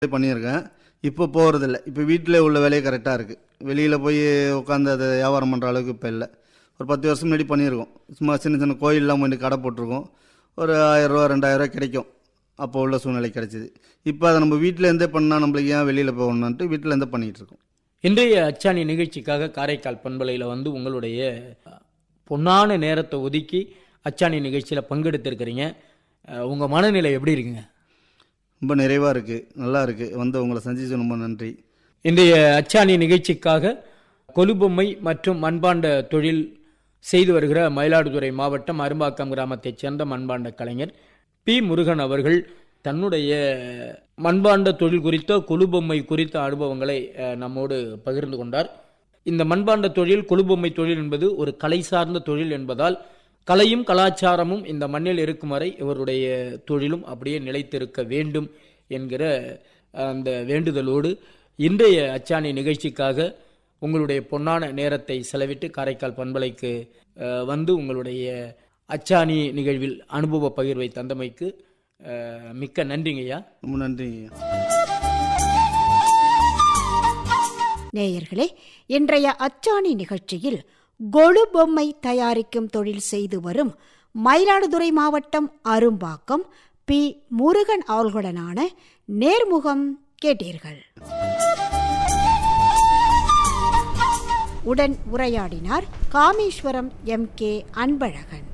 பண்ணியிருக்கேன் இப்போ போகிறதில்ல இப்போ வீட்டிலே உள்ள வேலையே கரெக்டாக இருக்குது வெளியில் போய் உட்காந்து அதை வியாபாரம் பண்ணுற அளவுக்கு இப்போ இல்லை ஒரு பத்து வருஷம் முன்னாடி பண்ணியிருக்கோம் சும்மா சின்ன சின்ன கோயிலெலாம் போய் கடை போட்டிருக்கோம் ஒரு ஆயிரரூவா ரெண்டாயிரரூவா கிடைக்கும் அப்போ உள்ள சூழ்நிலை கிடைச்சிது இப்போ அதை நம்ம வீட்டில் இருந்தே பண்ணால் நம்மளுக்கு ஏன் வெளியில் போகணுன்ட்டு வீட்டில் இருந்தே பண்ணிகிட்டு இருக்கோம் இன்றைய அச்சாணி நிகழ்ச்சிக்காக காரைக்கால் பண்பலையில் வந்து உங்களுடைய பொன்னான நேரத்தை ஒதுக்கி அச்சாணி நிகழ்ச்சியில் பங்கெடுத்திருக்கிறீங்க அஹ், உங்க மனநிலை எப்படி இருக்குங்க ரொம்ப நிறைவாக இருக்குது நல்லா இருக்குது வந்து உங்களை சந்திச்சு ரொம்ப நன்றி இன்றைய அச்சாணி நிகழ்ச்சிக்காக கொலுபொம்மை மற்றும் மண்பாண்ட தொழில் செய்து வருகிற மயிலாடுதுறை மாவட்டம் அரும்பாக்கம் கிராமத்தைச் சேர்ந்த மண்பாண்ட கலைஞர் பி முருகன் அவர்கள் தன்னுடைய மண்பாண்ட தொழில் குறித்த கொலுபொம்மை குறித்த அனுபவங்களை அஹ், நம்மோடு பகிர்ந்து கொண்டார் இந்த மண்பாண்ட தொழில் கொலுபொம்மை தொழில் என்பது ஒரு கலை சார்ந்த தொழில் என்பதால் கலையும் கலாச்சாரமும் இந்த மண்ணில் இருக்கும் வரை இவருடைய தொழிலும் அப்படியே நிலைத்திருக்க வேண்டும் என்கிற அந்த வேண்டுதலோடு இன்றைய அச்சாணி நிகழ்ச்சிக்காக உங்களுடைய பொன்னான நேரத்தை செலவிட்டு காரைக்கால் பண்பலைக்கு அஹ், வந்து உங்களுடைய அச்சாணி நிகழ்வில் அனுபவ பகிர்வை தந்தமைக்கு அஹ், மிக்க நன்றிங்கய்யா ரொம்ப நன்றிங்க நேயர்களே இன்றைய அச்சாணி நிகழ்ச்சியில் கொலு பொம்மை தயாரிக்கும் தொழில் செய்து வரும் மயிலாடுதுறை மாவட்டம் அரும்பாக்கம் பி முருகன் அவர்களுடனான நேர்முகம் கேட்டீர்கள் உடன் உரையாடினார் காமேஸ்வரம் எம் கே அன்பழகன்